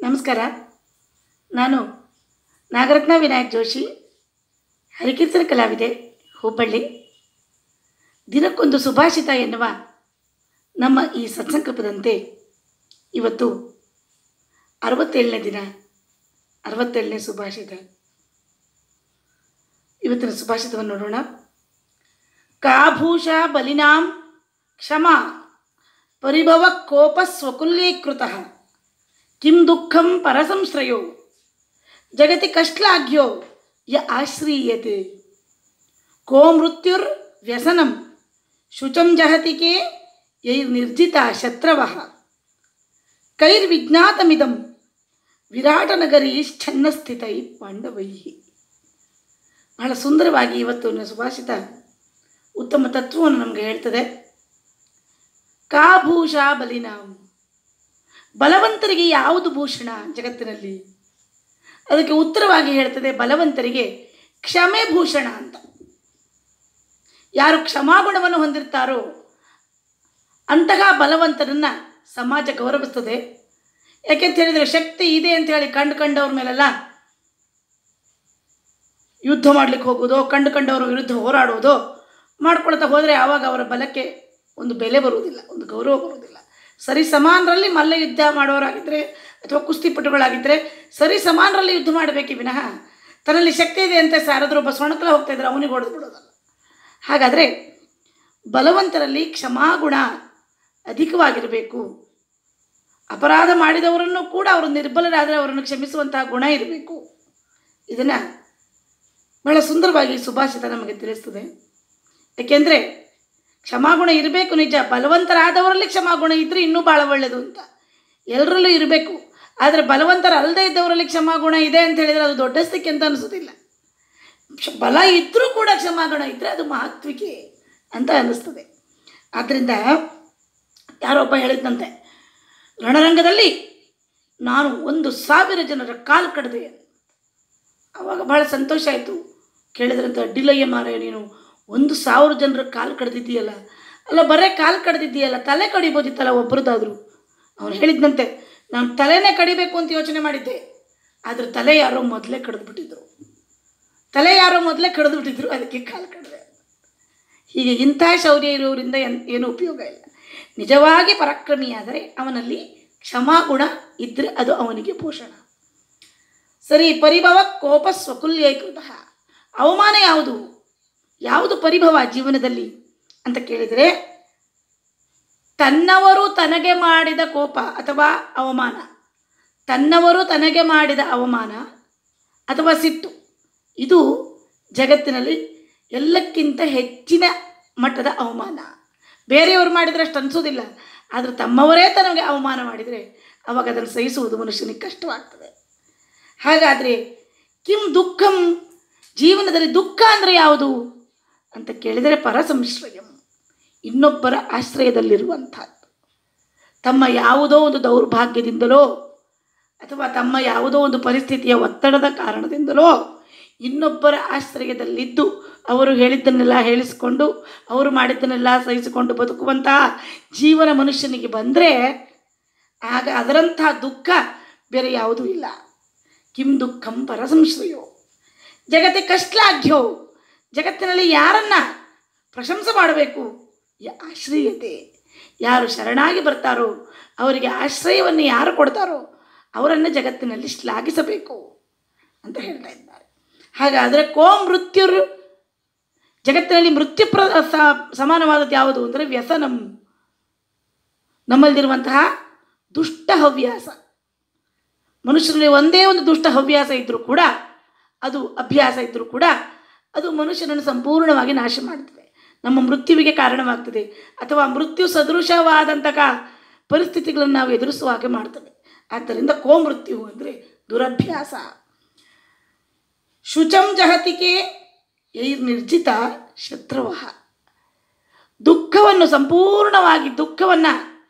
ನಮಸ್ಕಾರ ನಾನು ನಾಗರತ್ನ ವಿನಾಯಕ್ ಜೋಶಿ ಹರಿಕೀರ್ತನ ಕಲಾವಿದೆ ಹುಬ್ಬಳ್ಳಿ ದಿನಕ್ಕೊಂದು ಸುಭಾಷಿತ ಎನ್ನುವ ನಮ್ಮ ಈ ಸತ್ಸಂಕಲ್ಪದಂತೆ ಇವತ್ತು ಅರವತ್ತೇಳನೇ ದಿನ ಅರವತ್ತೇಳನೇ ಸುಭಾಷಿತ ಇವತ್ತಿನ ಸುಭಾಷಿತವನ್ನು ನೋಡೋಣ ಕಾಭೂಷ ಬಲಿನಾಂ ಕ್ಷಮ ಪರಿಭವ ಕೋಪ ಸ್ವಕುಲ್ಯೀಕೃತ ಕಿಂ ದುಃಖಂ ಪರಸಂಶ್ರಯೋ ಜಗತಿ ಕಶ್ಲಾಘ್ಯೋ ಯ ಆಶ್ರೀಯತೆ ಕೋ ಮೃತ್ಯುರ್ ವ್ಯಸನಂ ಶುಚಂ ಜಹತಿಕೆ ಯೈರ್ನಿರ್ಜಿತ ಶತ್ರವಃ ಕೈರ್ವಿಜ್ಞಾತಮಿದಂ ವಿರಾಟನಗರಿ ಛನ್ನಸ್ಥಿತೈ ಪಾಂಡವೈ ಬಹಳ ಸುಂದರವಾಗಿ ಇವತ್ತು ಸುಭಾಷಿತ ಉತ್ತಮ ತತ್ವವನ್ನು ನಮಗೆ ಹೇಳ್ತದೆ ಕಾಭೂಷ ಬಲಿನಾಂ ಬಲವಂತರಿಗೆ ಯಾವುದು ಭೂಷಣ ಜಗತ್ತಿನಲ್ಲಿ ಅದಕ್ಕೆ ಉತ್ತರವಾಗಿ ಹೇಳ್ತದೆ ಬಲವಂತರಿಗೆ ಕ್ಷಮೆ ಭೂಷಣ ಅಂತ ಯಾರು ಕ್ಷಮಾಗುಣವನ್ನು ಹೊಂದಿರ್ತಾರೋ ಅಂತಹ ಬಲವಂತರನ್ನು ಸಮಾಜ ಗೌರವಿಸ್ತದೆ ಯಾಕೆಂತ ಹೇಳಿದರೆ ಶಕ್ತಿ ಇದೆ ಅಂತ ಹೇಳಿ ಕಂಡು ಕಂಡವ್ರ ಮೇಲೆಲ್ಲ ಯುದ್ಧ ಮಾಡಲಿಕ್ಕೆ ಹೋಗೋದು ಕಂಡು ಕಂಡವರ ವಿರುದ್ಧ ಹೋರಾಡೋದು ಮಾಡ್ಕೊಳ್ತಾ ಹೋದರೆ ಆವಾಗ ಅವರ ಬಲಕ್ಕೆ ಒಂದು ಬೆಲೆ ಬರುವುದಿಲ್ಲ ಒಂದು ಗೌರವ ಬರುವುದಿಲ್ಲ ಸರಿ ಸಮಾನರಲ್ಲಿ ಮಲ್ಲ ಯುದ್ಧ ಮಾಡೋರಾಗಿದ್ದರೆ ಅಥವಾ ಕುಸ್ತಿಪಟುಗಳಾಗಿದ್ದರೆ ಸರಿ ಸಮಾನರಲ್ಲಿ ಯುದ್ಧ ಮಾಡಬೇಕೆ ವಿನಃ ತನ್ನಲ್ಲಿ ಶಕ್ತಿ ಇದೆ ಅಂತ ಯಾರಾದರೂ ಒಬ್ಬ ಸೊಣಕಲ ಹೋಗ್ತಾ ಇದ್ರೆ ಅವನಿಗೆ ಹೊಡೆದು ಬಿಡೋದಲ್ಲ ಹಾಗಾದರೆ ಬಲವಂತರಲ್ಲಿ ಕ್ಷಮಾಗುಣ ಅಧಿಕವಾಗಿರಬೇಕು ಅಪರಾಧ ಮಾಡಿದವರನ್ನು ಕೂಡ ಅವರು ನಿರ್ಬಲರಾದರೆ ಅವರನ್ನು ಕ್ಷಮಿಸುವಂತಹ ಗುಣ ಇರಬೇಕು ಇದನ್ನು ಬಹಳ ಸುಂದರವಾಗಿ ಸುಭಾಷಿತ ನಮಗೆ ತಿಳಿಸ್ತದೆ ಏಕೆಂದರೆ ಕ್ಷಮಾಗುಣ ಇರಬೇಕು ನಿಜ ಬಲವಂತರಾದವರಲ್ಲಿ ಕ್ಷಮಾಗುಣ ಇದ್ದರೆ ಇನ್ನೂ ಭಾಳ ಒಳ್ಳೆಯದು ಅಂತ ಎಲ್ಲರಲ್ಲೂ ಇರಬೇಕು ಆದರೆ ಬಲವಂತರ ಅಲ್ಲದೆ ಇದ್ದವರಲ್ಲಿ ಕ್ಷಮಾಗುಣ ಇದೆ ಅಂತ ಹೇಳಿದರೆ ಅದು ದೊಡ್ಡಸ್ತಿಕೆ ಅಂತ ಅನಿಸೋದಿಲ್ಲ ಕ್ಷ- ಬಲ ಇದ್ದರೂ ಕೂಡ ಕ್ಷಮಾಗುಣ ಇದ್ದರೆ ಅದು ಮಹತ್ವಿಕೆ ಅಂತ ಅನ್ನಿಸ್ತದೆ ಆದ್ದರಿಂದ ಯಾರೊಬ್ಬ ಹೇಳಿದಂತೆ ರಣರಂಗದಲ್ಲಿ ನಾನು ಒಂದು ಸಾವಿರ ಜನರ ಕಾಲು ಕಡಿದೆ ಆವಾಗ ಭಾಳ ಸಂತೋಷ ಆಯಿತು ಕೇಳಿದ್ರಂತ ಅಡ್ಡಿಲಯ್ಯ ಮಾರಾಯ ನೀನು ಒಂದು ಸಾವಿರ ಜನರ ಕಾಲು ಕಡ್ದಿದ್ದೀಯಲ್ಲ ಅಲ್ಲ ಬರೇ ಕಾಲು ಕಡ್ದಿದ್ದೀಯಲ್ಲ ತಲೆ ಕಡಿಬೋದಿತ್ತಲ್ಲ ಒಬ್ಬರದಾದ್ರು ಅವನು ಹೇಳಿದ್ನಂತೆ ನಾನು ತಲೆನೇ ಕಡಿಬೇಕು ಅಂತ ಯೋಚನೆ ಮಾಡಿದ್ದೆ ಆದರೆ ತಲೆ ಯಾರೋ ಮೊದಲೇ ಕಡಿದ್ಬಿಟ್ಟಿದ್ರು ತಲೆ ಯಾರೋ ಮೊದಲೇ ಕಡಿದ್ಬಿಟ್ಟಿದ್ರು ಅದಕ್ಕೆ ಕಾಲು ಕಡಿದೆ ಹೀಗೆ ಇಂಥ ಶೌರ್ಯ ಇರೋರಿಂದ ಎನ್ ಏನೂ ಉಪಯೋಗ ಇಲ್ಲ ನಿಜವಾಗಿ ಪರಾಕ್ರಮಿಯಾದರೆ ಅವನಲ್ಲಿ ಕ್ಷಮಾಗುಣ ಇದ್ದರೆ ಅದು ಅವನಿಗೆ ಭೂಷಣ ಸರಿ ಪರಿಭವ ಕೋಪ ಸ್ವಕುಲ್ಯೀಕೃತ ಅವಮಾನ ಯಾವುದು ಯಾವುದು ಪರಿಭವ ಜೀವನದಲ್ಲಿ ಅಂತ ಕೇಳಿದರೆ ತನ್ನವರು ತನಗೆ ಮಾಡಿದ ಕೋಪ ಅಥವಾ ಅವಮಾನ ತನ್ನವರು ತನಗೆ ಮಾಡಿದ ಅವಮಾನ ಅಥವಾ ಸಿಟ್ಟು ಇದು ಜಗತ್ತಿನಲ್ಲಿ ಎಲ್ಲಕ್ಕಿಂತ ಹೆಚ್ಚಿನ ಮಟ್ಟದ ಅವಮಾನ ಬೇರೆಯವರು ಮಾಡಿದರೆ ಅಷ್ಟು ಅನಿಸೋದಿಲ್ಲ ಆದರೆ ತಮ್ಮವರೇ ತನಗೆ ಅವಮಾನ ಮಾಡಿದರೆ ಅವಾಗ ಅದನ್ನು ಸಹಿಸುವುದು ಮನುಷ್ಯನಿಗೆ ಕಷ್ಟವಾಗ್ತದೆ ಹಾಗಾದರೆ ಕಿಂ ದುಃಖಂ ಜೀವನದಲ್ಲಿ ದುಃಖ ಅಂದರೆ ಯಾವುದು ಅಂತ ಕೇಳಿದರೆ ಪರಸಂಶ್ರಯಂ ಇನ್ನೊಬ್ಬರ ಆಶ್ರಯದಲ್ಲಿರುವಂಥದ್ದು ತಮ್ಮ ಯಾವುದೋ ಒಂದು ದೌರ್ಭಾಗ್ಯದಿಂದಲೋ ಅಥವಾ ತಮ್ಮ ಯಾವುದೋ ಒಂದು ಪರಿಸ್ಥಿತಿಯ ಒತ್ತಡದ ಕಾರಣದಿಂದಲೋ ಇನ್ನೊಬ್ಬರ ಆಶ್ರಯದಲ್ಲಿದ್ದು ಅವರು ಹೇಳಿದ್ದನ್ನೆಲ್ಲ ಹೇಳಿಸಿಕೊಂಡು ಅವರು ಮಾಡಿದ್ದನ್ನೆಲ್ಲ ಸಹಿಸಿಕೊಂಡು ಬದುಕುವಂತಹ ಜೀವನ ಮನುಷ್ಯನಿಗೆ ಬಂದರೆ ಆಗ ಅದರಂತಹ ದುಃಖ ಬೇರೆ ಯಾವುದೂ ಇಲ್ಲ ಕಿಂ ದುಃಖಂ ಪರಸಂಶ್ರಯೋ ಜಗತ್ತೆ ಕಷ್ಟಲಾಘ್ಯೋ ಜಗತ್ತಿನಲ್ಲಿ ಯಾರನ್ನ ಪ್ರಶಂಸೆ ಮಾಡಬೇಕು ಯ ಆಶ್ರಯತೆ ಯಾರು ಶರಣಾಗಿ ಬರ್ತಾರೋ ಅವರಿಗೆ ಆಶ್ರಯವನ್ನು ಯಾರು ಕೊಡ್ತಾರೋ ಅವರನ್ನು ಜಗತ್ತಿನಲ್ಲಿ ಶ್ಲಾಘಿಸಬೇಕು ಅಂತ ಹೇಳ್ತಾ ಇದ್ದಾರೆ ಹಾಗಾದರೆ ಕೋ ಮೃತ್ಯುರ್ ಜಗತ್ತಿನಲ್ಲಿ ಮೃತ್ಯುಪ್ರ ಸ- ಸಮಾನವಾದದ್ದು ಯಾವುದು ಅಂದರೆ ವ್ಯಸನಂ ನಮ್ಮಲ್ಲಿರುವಂತಹ ದುಷ್ಟ ಹವ್ಯಾಸ ಮನುಷ್ಯನಲ್ಲಿ ಒಂದೇ ಒಂದು ದುಷ್ಟ ಹವ್ಯಾಸ ಇದ್ದರೂ ಕೂಡ ಅದು ಅಭ್ಯಾಸ ಇದ್ದರೂ ಕೂಡ ಅದು ಮನುಷ್ಯನನ್ನು ಸಂಪೂರ್ಣವಾಗಿ ನಾಶ ಮಾಡ್ತದೆ ನಮ್ಮ ಮೃತ್ಯುವಿಗೆ ಕಾರಣವಾಗ್ತದೆ ಅಥವಾ ಮೃತ್ಯು ಸದೃಶವಾದಂತಹ ಪರಿಸ್ಥಿತಿಗಳನ್ನು ನಾವು ಎದುರಿಸುವ ಹಾಗೆ ಮಾಡ್ತದೆ ಆದ್ದರಿಂದ ಕೋ ಮೃತ್ಯು ಅಂದರೆ ದುರಭ್ಯಾಸ ಶುಚಂ ಜಹತಿಕೆ ನಿರ್ಜಿತ ಶತ್ರುವ ದುಃಖವನ್ನು ಸಂಪೂರ್ಣವಾಗಿ ದುಃಖವನ್ನು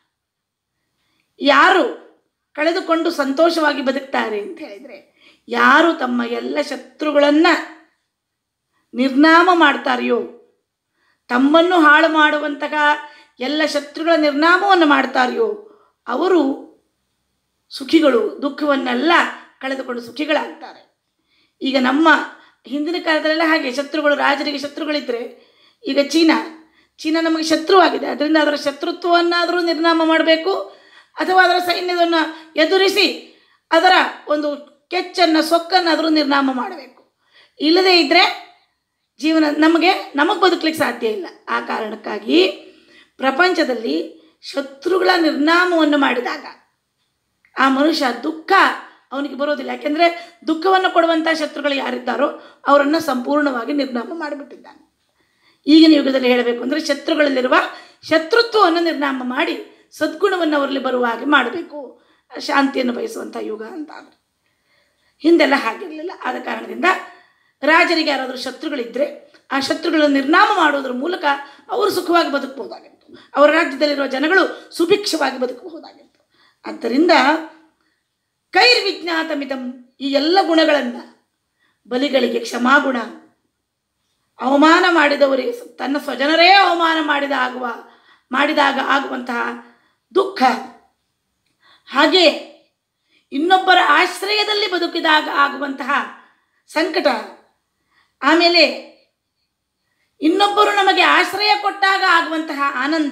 ಯಾರು ಕಳೆದುಕೊಂಡು ಸಂತೋಷವಾಗಿ ಬದುಕ್ತಾರೆ ಅಂತ ಹೇಳಿದರೆ ಯಾರು ತಮ್ಮ ಎಲ್ಲ ಶತ್ರುಗಳನ್ನು ನಿರ್ನಾಮ ಮಾಡ್ತಾರೆಯೋ ತಮ್ಮನ್ನು ಹಾಳು ಮಾಡುವಂತಹ ಎಲ್ಲ ಶತ್ರುಗಳ ನಿರ್ನಾಮವನ್ನು ಮಾಡ್ತಾರೆಯೋ ಅವರು ಸುಖಿಗಳು ದುಃಖವನ್ನೆಲ್ಲ ಕಳೆದುಕೊಂಡು ಸುಖಿಗಳಾಗ್ತಾರೆ ಈಗ ನಮ್ಮ ಹಿಂದಿನ ಕಾಲದಲ್ಲೆಲ್ಲ ಹಾಗೆ ಶತ್ರುಗಳು ರಾಜರಿಗೆ ಶತ್ರುಗಳಿದ್ದರೆ ಈಗ ಚೀನಾ ಚೀನಾ ನಮಗೆ ಶತ್ರುವಾಗಿದೆ ಅದರಿಂದ ಅದರ ಶತ್ರುತ್ವವನ್ನಾದರೂ ನಿರ್ನಾಮ ಮಾಡಬೇಕು ಅಥವಾ ಅದರ ಸೈನ್ಯವನ್ನು ಎದುರಿಸಿ ಅದರ ಒಂದು ಕೆಚ್ಚನ್ನು ಸೊಕ್ಕನ್ನಾದರೂ ನಿರ್ನಾಮ ಮಾಡಬೇಕು ಇಲ್ಲದೇ ಇದ್ದರೆ ಜೀವನ ನಮಗೆ ನಮಗೆ ಬದುಕಲಿಕ್ಕೆ ಸಾಧ್ಯ ಇಲ್ಲ ಆ ಕಾರಣಕ್ಕಾಗಿ ಪ್ರಪಂಚದಲ್ಲಿ ಶತ್ರುಗಳ ನಿರ್ನಾಮವನ್ನು ಮಾಡಿದಾಗ ಆ ಮನುಷ್ಯ ದುಃಖ ಅವನಿಗೆ ಬರೋದಿಲ್ಲ ಯಾಕೆಂದರೆ ದುಃಖವನ್ನು ಕೊಡುವಂಥ ಶತ್ರುಗಳು ಯಾರಿದ್ದಾರೋ ಅವರನ್ನು ಸಂಪೂರ್ಣವಾಗಿ ನಿರ್ನಾಮ ಮಾಡಿಬಿಟ್ಟಿದ್ದಾನೆ ಈಗಿನ ಯುಗದಲ್ಲಿ ಹೇಳಬೇಕು ಅಂದರೆ ಶತ್ರುಗಳಲ್ಲಿರುವ ಶತ್ರುತ್ವವನ್ನು ನಿರ್ನಾಮ ಮಾಡಿ ಸದ್ಗುಣವನ್ನು ಅವರಲ್ಲಿ ಬರುವ ಹಾಗೆ ಮಾಡಬೇಕು ಶಾಂತಿಯನ್ನು ಬಯಸುವಂಥ ಯುಗ ಅಂತ ಅಂದರೆ ಹಿಂದೆಲ್ಲ ಹಾಗಿರಲಿಲ್ಲ ಆದ ಕಾರಣದಿಂದ ರಾಜರಿಗೆ ಯಾರಾದರೂ ಶತ್ರುಗಳಿದ್ದರೆ ಆ ಶತ್ರುಗಳನ್ನು ನಿರ್ನಾಮ ಮಾಡುವುದರ ಮೂಲಕ ಅವರು ಸುಖವಾಗಿ ಬದುಕಬಹುದಾಗಿತ್ತು ಅವರ ರಾಜ್ಯದಲ್ಲಿರುವ ಜನಗಳು ಸುಭಿಕ್ಷವಾಗಿ ಬದುಕಬಹುದಾಗಿತ್ತು ಆದ್ದರಿಂದ ಕೈರ್ವಿಜ್ಞಾತ ಮಿತಂ ಈ ಎಲ್ಲ ಗುಣಗಳನ್ನು ಬಲಿಗಳಿಗೆ ಕ್ಷಮಾಗುಣ ಅವಮಾನ ಮಾಡಿದವರಿಗೆ ತನ್ನ ಸ್ವಜನರೇ ಅವಮಾನ ಮಾಡಿದ ಆಗುವ ಮಾಡಿದಾಗ ಆಗುವಂತಹ ದುಃಖ ಹಾಗೆ ಇನ್ನೊಬ್ಬರ ಆಶ್ರಯದಲ್ಲಿ ಬದುಕಿದಾಗ ಆಗುವಂತಹ ಸಂಕಟ ಆಮೇಲೆ ಇನ್ನೊಬ್ಬರು ನಮಗೆ ಆಶ್ರಯ ಕೊಟ್ಟಾಗ ಆಗುವಂತಹ ಆನಂದ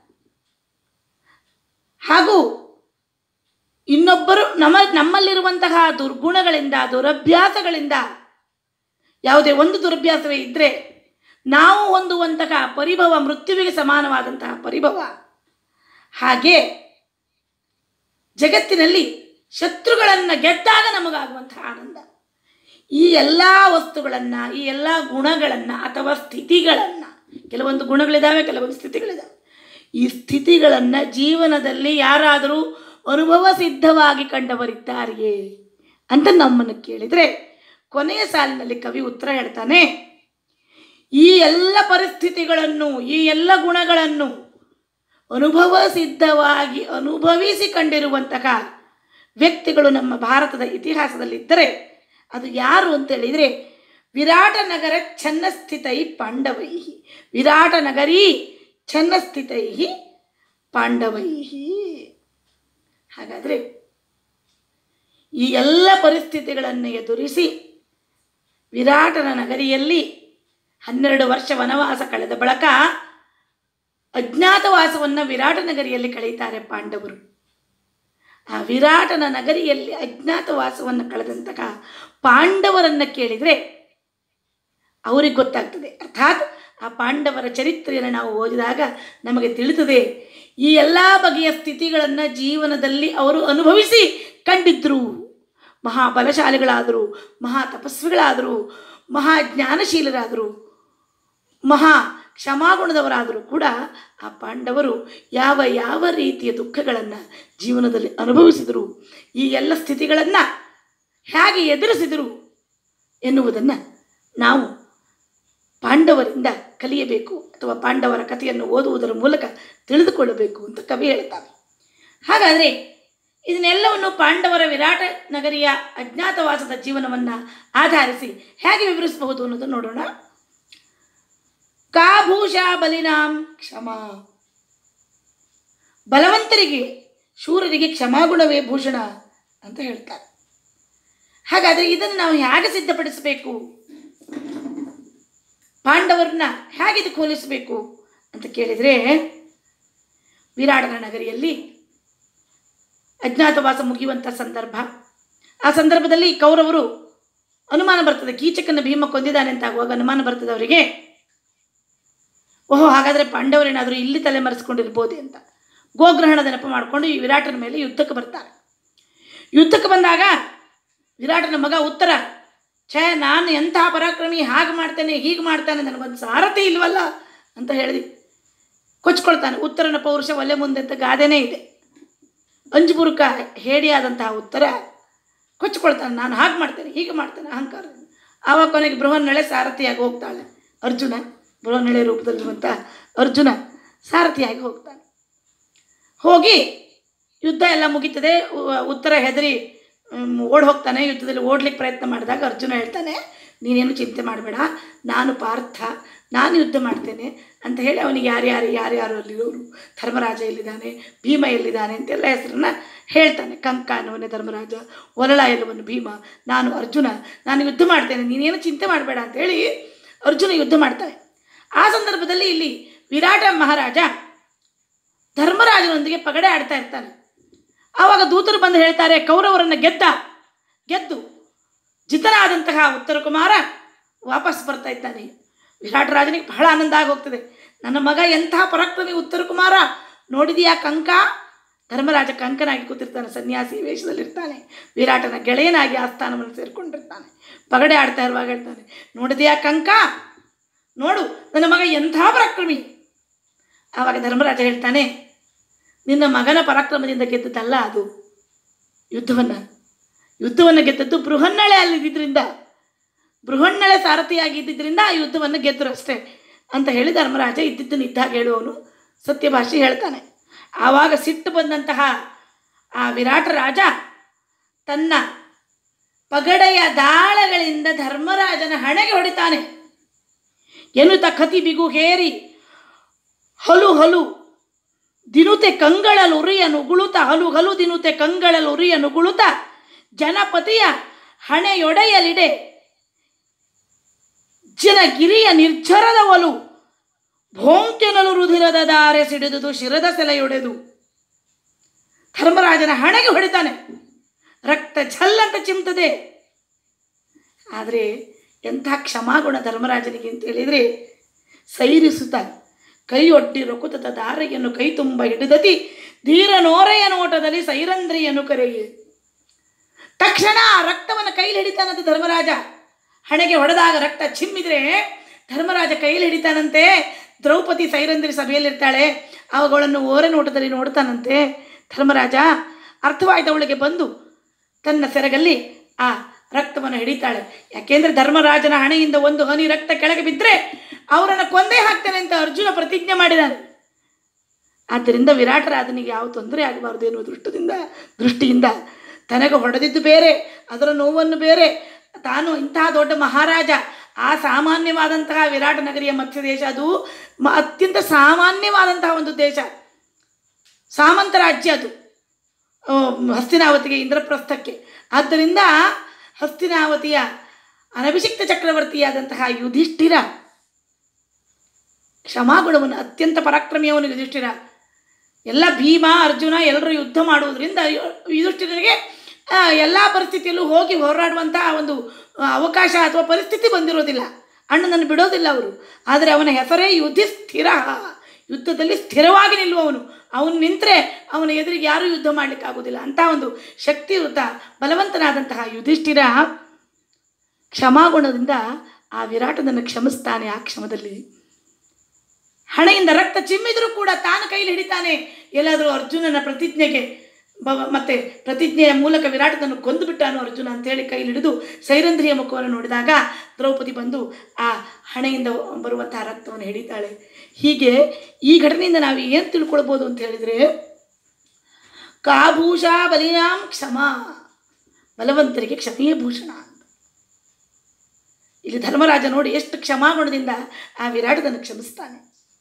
ಹಾಗೂ ಇನ್ನೊಬ್ಬರು ನಮ್ಮ ನಮ್ಮಲ್ಲಿರುವಂತಹ ದುರ್ಗುಣಗಳಿಂದ ದುರಭ್ಯಾಸಗಳಿಂದ ಯಾವುದೇ ಒಂದು ದುರಭ್ಯಾಸವೇ ಇದ್ದರೆ ನಾವು ಹೊಂದುವಂತಹ ಪರಿಭವ ಮೃತ್ಯುವಿಗೆ ಸಮಾನವಾದಂತಹ ಪರಿಭವ ಹಾಗೆ ಜಗತ್ತಿನಲ್ಲಿ ಶತ್ರುಗಳನ್ನು ಗೆದ್ದಾಗ ನಮಗಾಗುವಂತಹ ಆನಂದ ಈ ಎಲ್ಲ ವಸ್ತುಗಳನ್ನು ಈ ಎಲ್ಲ ಗುಣಗಳನ್ನು ಅಥವಾ ಸ್ಥಿತಿಗಳನ್ನು ಕೆಲವೊಂದು ಗುಣಗಳಿದ್ದಾವೆ ಕೆಲವೊಂದು ಸ್ಥಿತಿಗಳಿದ್ದಾವೆ ಈ ಸ್ಥಿತಿಗಳನ್ನು ಜೀವನದಲ್ಲಿ ಯಾರಾದರೂ ಅನುಭವ ಸಿದ್ಧವಾಗಿ ಕಂಡವರಿದ್ದಾರೆಯೇ ಅಂತ ನಮ್ಮನ್ನು ಕೇಳಿದರೆ ಕೊನೆಯ ಸಾಲಿನಲ್ಲಿ ಕವಿ ಉತ್ತರ ಹೇಳ್ತಾನೆ ಈ ಎಲ್ಲ ಪರಿಸ್ಥಿತಿಗಳನ್ನು ಈ ಎಲ್ಲ ಗುಣಗಳನ್ನು ಅನುಭವ ಸಿದ್ಧವಾಗಿ ಅನುಭವಿಸಿ ಕಂಡಿರುವಂತಹ ವ್ಯಕ್ತಿಗಳು ನಮ್ಮ ಭಾರತದ ಇತಿಹಾಸದಲ್ಲಿದ್ದರೆ ಅದು ಯಾರು ಅಂತೇಳಿದರೆ ವಿರಾಟ ನಗರ ಛನ್ನಸ್ಥಿತೈ ಪಾಂಡವೈ ವಿರಾಟ ನಗರಿ ಛನ್ನಸ್ಥಿತೈ ಪಾಂಡವೈ ಹಾಗಾದರೆ ಈ ಎಲ್ಲ ಪರಿಸ್ಥಿತಿಗಳನ್ನು ಎದುರಿಸಿ ವಿರಾಟನ ನಗರಿಯಲ್ಲಿ ಹನ್ನೆರಡು ವರ್ಷ ವನವಾಸ ಕಳೆದ ಬಳಿಕ ಅಜ್ಞಾತವಾಸವನ್ನು ವಿರಾಟ ನಗರಿಯಲ್ಲಿ ಕಳೀತಾರೆ ಪಾಂಡವರು ಆ ವಿರಾಟನ ನಗರಿಯಲ್ಲಿ ಅಜ್ಞಾತವಾಸವನ್ನು ಕಳೆದಂತಹ ಪಾಂಡವರನ್ನು ಕೇಳಿದರೆ ಅವ್ರಿಗೆ ಗೊತ್ತಾಗ್ತದೆ ಅರ್ಥಾತ್ ಆ ಪಾಂಡವರ ಚರಿತ್ರೆಯನ್ನು ನಾವು ಓದಿದಾಗ ನಮಗೆ ತಿಳಿತದೆ ಈ ಎಲ್ಲ ಬಗೆಯ ಸ್ಥಿತಿಗಳನ್ನು ಜೀವನದಲ್ಲಿ ಅವರು ಅನುಭವಿಸಿ ಕಂಡಿದ್ದರು ಮಹಾ ಬಲಶಾಲಿಗಳಾದರು ಮಹಾ ತಪಸ್ವಿಗಳಾದರು ಮಹಾ ಜ್ಞಾನಶೀಲರಾದರು ಮಹಾ ಕ್ಷಮಾಗುಣದವರಾದರೂ ಕೂಡ ಆ ಪಾಂಡವರು ಯಾವ ಯಾವ ರೀತಿಯ ದುಃಖಗಳನ್ನು ಜೀವನದಲ್ಲಿ ಅನುಭವಿಸಿದರು ಈ ಎಲ್ಲ ಸ್ಥಿತಿಗಳನ್ನು ಹೇಗೆ ಎದುರಿಸಿದರು ಎನ್ನುವುದನ್ನು ನಾವು ಪಾಂಡವರಿಂದ ಕಲಿಯಬೇಕು ಅಥವಾ ಪಾಂಡವರ ಕಥೆಯನ್ನು ಓದುವುದರ ಮೂಲಕ ತಿಳಿದುಕೊಳ್ಳಬೇಕು ಅಂತ ಕವಿ ಹೇಳ್ತಾರೆ ಹಾಗಾದರೆ ಇದನ್ನೆಲ್ಲವನ್ನು ಪಾಂಡವರ ವಿರಾಟ ನಗರಿಯ ಅಜ್ಞಾತವಾಸದ ಜೀವನವನ್ನು ಆಧರಿಸಿ ಹೇಗೆ ವಿವರಿಸಬಹುದು ಅನ್ನೋದನ್ನು ನೋಡೋಣ ಕಾಭೂಷಾ ಬಲಿನಾಂ ಕ್ಷಮಾ ಬಲವಂತರಿಗೆ ಶೂರರಿಗೆ ಕ್ಷಮಾಗುಣವೇ ಭೂಷಣ ಅಂತ ಹೇಳ್ತಾರೆ ಹಾಗಾದರೆ ಇದನ್ನು ನಾವು ಹೇಗೆ ಸಿದ್ಧಪಡಿಸಬೇಕು ಪಾಂಡವರನ್ನ ಹೇಗೆ ಇದಕ್ಕೆ ಹೋಲಿಸಬೇಕು ಅಂತ ಕೇಳಿದರೆ ವಿರಾಟನ ನಗರಿಯಲ್ಲಿ ಅಜ್ಞಾತವಾಸ ಮುಗಿಯುವಂಥ ಸಂದರ್ಭ ಆ ಸಂದರ್ಭದಲ್ಲಿ ಕೌರವರು ಅನುಮಾನ ಬರ್ತದೆ ಕೀಚಕನ ಭೀಮ ಕೊಂದಿದ್ದಾನೆ ಅಂತ ಆಗುವಾಗ ಅನುಮಾನ ಬರ್ತದೆ ಅವರಿಗೆ ಓಹೋ ಹಾಗಾದರೆ ಪಾಂಡವರೇನಾದರೂ ಇಲ್ಲಿ ತಲೆ ಮರೆಸ್ಕೊಂಡಿರ್ಬೋದೆ ಅಂತ ಗೋಗ್ರಹಣ ನೆನಪು ಮಾಡಿಕೊಂಡು ಈ ವಿರಾಟನ ಮೇಲೆ ಯುದ್ಧಕ್ಕೆ ಬರ್ತಾರೆ ಯುದ್ಧಕ್ಕೆ ಬಂದಾಗ ವಿರಾಟನ ಮಗ ಉತ್ತರ ಛೇ ನಾನು ಎಂತಹ ಪರಾಕ್ರಮಿ ಹಾಗೆ ಮಾಡ್ತೇನೆ ಹೀಗೆ ಮಾಡ್ತಾನೆ ನನಗೊಂದು ಸಾರಥಿ ಇಲ್ವಲ್ಲ ಅಂತ ಹೇಳಿ ಕೊಚ್ಕೊಳ್ತಾನೆ ಉತ್ತರನ ಪೌರುಷ ಒಲೆ ಮುಂದೆ ಅಂತ ಗಾದೆನೇ ಇದೆ ಅಂಜುಬುರುಕ ಹೇಡಿಯಾದಂತಹ ಉತ್ತರ ಕೊಚ್ಕೊಳ್ತಾನೆ ನಾನು ಹಾಗೆ ಮಾಡ್ತೇನೆ ಹೀಗೆ ಮಾಡ್ತೇನೆ ಅಹಂಕಾರ ಆವಾಗ ಕೊನೆಗೆ ಬೃಹನ್ನಳೆ ಸಾರಥಿಯಾಗಿ ಹೋಗ್ತಾಳೆ ಅರ್ಜುನ ಬೃಹನ್ನಳೆ ರೂಪದಲ್ಲಿರುವಂಥ ಅರ್ಜುನ ಸಾರಥಿಯಾಗಿ ಹೋಗ್ತಾನೆ ಹೋಗಿ ಯುದ್ಧ ಎಲ್ಲ ಮುಗೀತದೆ ಉ- ಉತ್ತರ ಹೆದರಿ ಓಡ್ ಹೋಗ್ತಾನೆ ಯುದ್ಧದಲ್ಲಿ ಓಡ್ಲಿಕ್ಕೆ ಪ್ರಯತ್ನ ಮಾಡಿದಾಗ ಅರ್ಜುನ ಹೇಳ್ತಾನೆ ನೀನೇನು ಚಿಂತೆ ಮಾಡಬೇಡ ನಾನು ಪಾರ್ಥ ನಾನು ಯುದ್ಧ ಮಾಡ್ತೇನೆ ಅಂತ ಹೇಳಿ ಅವನಿಗೆ ಯಾರ್ಯಾರು ಯಾರ್ಯಾರು ಅಲ್ಲಿರೋರು ಧರ್ಮರಾಜ ಎಲ್ಲಿದ್ದಾನೆ ಭೀಮ ಎಲ್ಲಿದ್ದಾನೆ ಅಂತೆಲ್ಲ ಹೆಸರನ್ನ ಹೇಳ್ತಾನೆ ಕಂಕ ಅನ್ನುವನೇ ಧರ್ಮರಾಜ ವರಳ ಎನ್ನುವನು ಭೀಮ ನಾನು ಅರ್ಜುನ ನಾನು ಯುದ್ಧ ಮಾಡ್ತೇನೆ ನೀನೇನು ಚಿಂತೆ ಮಾಡಬೇಡ ಅಂತೇಳಿ ಅರ್ಜುನ ಯುದ್ಧ ಮಾಡ್ತಾನೆ ಆ ಸಂದರ್ಭದಲ್ಲಿ ಇಲ್ಲಿ ವಿರಾಟ ಮಹಾರಾಜ ಧರ್ಮರಾಜನೊಂದಿಗೆ ಪಗಡೆ ಆಡ್ತಾ ಇರ್ತಾನೆ ಆವಾಗ ದೂತರು ಬಂದು ಹೇಳ್ತಾರೆ ಕೌರವರನ್ನು ಗೆದ್ದ ಗೆದ್ದು ಜಿತನಾದಂತಹ ಉತ್ತರ ಕುಮಾರ ವಾಪಸ್ ಬರ್ತಾ ಇದ್ದಾನೆ ವಿರಾಟ ರಾಜನಿಗೆ ಬಹಳ ಆನಂದ ಆಗೋಗ್ತದೆ ನನ್ನ ಮಗ ಎಂತಹ ಪರಾಕ್ರಮಿ ಉತ್ತರ ಕುಮಾರ ನೋಡಿದೀಯಾ ಕಂಕ ಧರ್ಮರಾಜ ಕಂಕನಾಗಿ ಕೂತಿರ್ತಾನೆ ಸನ್ಯಾಸಿ ವೇಷದಲ್ಲಿರ್ತಾನೆ ವಿರಾಟನ ಗೆಳೆಯನಾಗಿ ಆಸ್ಥಾನವನ್ನು ಸೇರಿಕೊಂಡಿರ್ತಾನೆ ಪಗಡೆ ಆಡ್ತಾ ಇರುವಾಗ ಹೇಳ್ತಾನೆ ನೋಡಿದೆಯಾ ಕಂಕ ನೋಡು ನನ್ನ ಮಗ ಎಂಥ ಪರಾಕ್ರಮಿ ಆವಾಗ ಧರ್ಮರಾಜ ಹೇಳ್ತಾನೆ ನಿನ್ನ ಮಗನ ಪರಾಕ್ರಮದಿಂದ ಗೆದ್ದದ್ದಲ್ಲ ಅದು ಯುದ್ಧವನ್ನು ಯುದ್ಧವನ್ನು ಗೆದ್ದದ್ದು ಬೃಹನ್ನಳೆ ಅಲ್ಲಿದ್ದರಿಂದ ಬೃಹನ್ನಳೆ ಸಾರಥಿಯಾಗಿ ಇದ್ದಿದ್ದರಿಂದ ಆ ಯುದ್ಧವನ್ನು ಗೆದ್ದರು ಅಷ್ಟೇ ಅಂತ ಹೇಳಿ ಧರ್ಮರಾಜ ಇದ್ದಿದ್ದನ್ನು ಇದ್ದಾಗ ಹೇಳುವವನು ಸತ್ಯಭಾಷಿ ಹೇಳ್ತಾನೆ ಆವಾಗ ಸಿಟ್ಟು ಬಂದಂತಹ ಆ ವಿರಾಟ ರಾಜ ತನ್ನ ಪಗಡೆಯ ದಾಳಗಳಿಂದ ಧರ್ಮರಾಜನ ಹಣೆಗೆ ಹೊಡಿತಾನೆ ಎನ್ನುತ್ತ ಕತಿ ಬಿಗು ಹೇರಿ ಹಲು ಹಲು ದಿನುತೆ ಕಂಗಳಲು ಉರಿಯ ನುಗುಳುತ್ತ ಹಲು ಹಲು ದಿನುತೆ ಕಂಗಳಲು ಉರಿಯ ನುಗುಳುತ್ತ ಜನಪತಿಯ ಹಣೆಯೊಡೆಯಲಿಡೆ ಜನಗಿರಿಯ ನಿರ್ಜರದ ಒಲು ಭೋಂಕೆನಲು ರುಧಿರದ ದಾರೆ ಸಿಡಿದುದು ಶಿರದ ಸೆಲೆಯೊಡೆದು ಧರ್ಮರಾಜನ ಹಣೆಗೆ ಹೊಡಿತಾನೆ ರಕ್ತ ಛಲ್ಲಂತ ಚಿಮ್ತದೆ ಆದರೆ ಎಂಥ ಕ್ಷಮಾಗುಣ ಧರ್ಮರಾಜನಿಗೆ ಅಂತ ಹೇಳಿದರೆ ಸೈರಿಸುತ್ತ ಕೈಯೊಡ್ಡಿ ರೊಕುತದ ದಾರೆಯನ್ನು ಕೈ ತುಂಬ ಹಿಡಿದತಿ ಧೀರ ನೋರೆಯ ನೋಟದಲ್ಲಿ ಸೈರಂಧ್ರಿಯನ್ನು ಕರೆಯೇ ತಕ್ಷಣ ಆ ರಕ್ತವನ್ನು ಕೈಲಿ ಹಿಡಿತಾನಂತೆ ಧರ್ಮರಾಜ ಹಣೆಗೆ ಹೊಡೆದಾಗ ರಕ್ತ ಚಿಮ್ಮಿದ್ರೆ ಧರ್ಮರಾಜ ಕೈಲಿ ಹಿಡಿತಾನಂತೆ ದ್ರೌಪದಿ ಸೈರಂಧ್ರಿ ಸಭೆಯಲ್ಲಿರ್ತಾಳೆ ಅವುಗಳನ್ನು ಓರೆ ನೋಟದಲ್ಲಿ ನೋಡ್ತಾನಂತೆ ಧರ್ಮರಾಜ ಅರ್ಥವಾಯ್ತು ಅವಳಿಗೆ ಬಂದು ತನ್ನ ಸೆರಗಲ್ಲಿ ಆ ರಕ್ತವನ್ನು ಹಿಡಿತಾಳೆ ಯಾಕೆಂದ್ರೆ ಧರ್ಮರಾಜನ ಹಣೆಯಿಂದ ಒಂದು ಹನಿ ರಕ್ತ ಕೆಳಗೆ ಬಿದ್ದರೆ ಅವರನ್ನು ಕೊಂದೇ ಹಾಕ್ತಾನೆ ಅಂತ ಅರ್ಜುನ ಪ್ರತಿಜ್ಞೆ ಮಾಡಿದಾನೆ ಆದ್ದರಿಂದ ವಿರಾಟರಾಜನಿಗೆ ಯಾವ ತೊಂದರೆ ಆಗಬಾರ್ದು ಎನ್ನುವ ದೃಷ್ಟದಿಂದ ದೃಷ್ಟಿಯಿಂದ ತನಗೆ ಹೊಡೆದಿದ್ದು ಬೇರೆ ಅದರ ನೋವನ್ನು ಬೇರೆ ತಾನು ಇಂತಹ ದೊಡ್ಡ ಮಹಾರಾಜ ಆ ಸಾಮಾನ್ಯವಾದಂತಹ ವಿರಾಟ ನಗರಿಯ ಮಧ್ಯ ದೇಶ ಅದು ಮ ಅತ್ಯಂತ ಸಾಮಾನ್ಯವಾದಂತಹ ಒಂದು ದೇಶ ಸಾಮಂತ ರಾಜ್ಯ ಅದು ಆ, ಹಸ್ತಿನಾವತಿಗೆ ಇಂದ್ರಪ್ರಸ್ಥಕ್ಕೆ ಆದ್ದರಿಂದ ಹಸ್ತಿನಾವತಿಯ ಅನಭಿಷಿಕ್ತ ಚಕ್ರವರ್ತಿಯಾದಂತಹ ಯುಧಿಷ್ಠಿರ ಕ್ಷಮಾಗುಣವನ್ನು ಅತ್ಯಂತ ಪರಾಕ್ರಮಿಯವನು ಯುಧಿಷ್ಠಿರ ಎಲ್ಲ ಭೀಮ ಅರ್ಜುನ ಎಲ್ಲರೂ ಯುದ್ಧ ಮಾಡುವುದರಿಂದ ಯು- ಯುಧಿಷ್ಠಿರನಿಗೆ ಎಲ್ಲ ಪರಿಸ್ಥಿತಿಯಲ್ಲೂ ಹೋಗಿ ಹೋರಾಡುವಂತಹ ಒಂದು ಆ, ಅವಕಾಶ ಅಥವಾ ಪರಿಸ್ಥಿತಿ ಬಂದಿರೋದಿಲ್ಲ ಅಣ್ಣನನ್ನು ಬಿಡೋದಿಲ್ಲ ಅವರು ಆದರೆ ಅವನ ಹೆಸರೇ ಯುಧಿಷ್ಠಿರ ಯುದ್ಧದಲ್ಲಿ ಸ್ಥಿರವಾಗಿ ನಿಲ್ಲುವವನು ಅವನು ನಿಂತರೆ ಅವನ ಎದುರಿಗೆ ಯಾರೂ ಯುದ್ಧ ಮಾಡಲಿಕ್ಕಾಗೋದಿಲ್ಲ ಅಂಥ ಒಂದು ಶಕ್ತಿಯುತ ಬಲವಂತನಾದಂತಹ ಯುಧಿಷ್ಠಿರ ಕ್ಷಮಾಗುಣದಿಂದ ಆ ವಿರಾಟನನ್ನು ಕ್ಷಮಿಸ್ತಾನೆ ಆ ಕ್ಷಮದಲ್ಲಿ ಹಣೆಯಿಂದ ರಕ್ತ ಚಿಮ್ಮಿದರೂ ಕೂಡ ತಾನು ಕೈಲಿ ಹಿಡಿತಾನೆ ಎಲ್ಲಾದರೂ ಅರ್ಜುನನ ಪ್ರತಿಜ್ಞೆಗೆ ಬ- ಮತ್ತೆ ಪ್ರತಿಜ್ಞೆಯ ಮೂಲಕ ವಿರಾಟನನ್ನು ಕೊಂದುಬಿಟ್ಟಾನು ಅರ್ಜುನ ಅಂತೇಳಿ ಕೈಲಿ ಹಿಡಿದು ಸೈರಂಧ್ರಿಯ ಮುಖವನ್ನು ನೋಡಿದಾಗ ದ್ರೌಪದಿ ಬಂದು ಆ ಹಣೆಯಿಂದ ಬರುವಂತಹ ರಕ್ತವನ್ನು ಹಿಡಿತಾಳೆ ಹೀಗೆ ಈ ಘಟನೆಯಿಂದ ನಾವು ಏನು ತಿಳ್ಕೊಳ್ಬೋದು ಅಂತ ಹೇಳಿದರೆ ಕಾಭೂಷ ಬಲಿನಾಂ ಕ್ಷಮ ಬಲವಂತರಿಗೆ ಕ್ಷಮೆಯೇ ಭೂಷಣ ಅಂತ ಇಲ್ಲಿ ಧರ್ಮರಾಜ ನೋಡಿ ಎಷ್ಟು ಕ್ಷಮಾಗುಣದಿಂದ ಆ ವಿರಾಟದನ್ನು ಕ್ಷಮಿಸ್ತಾನೆ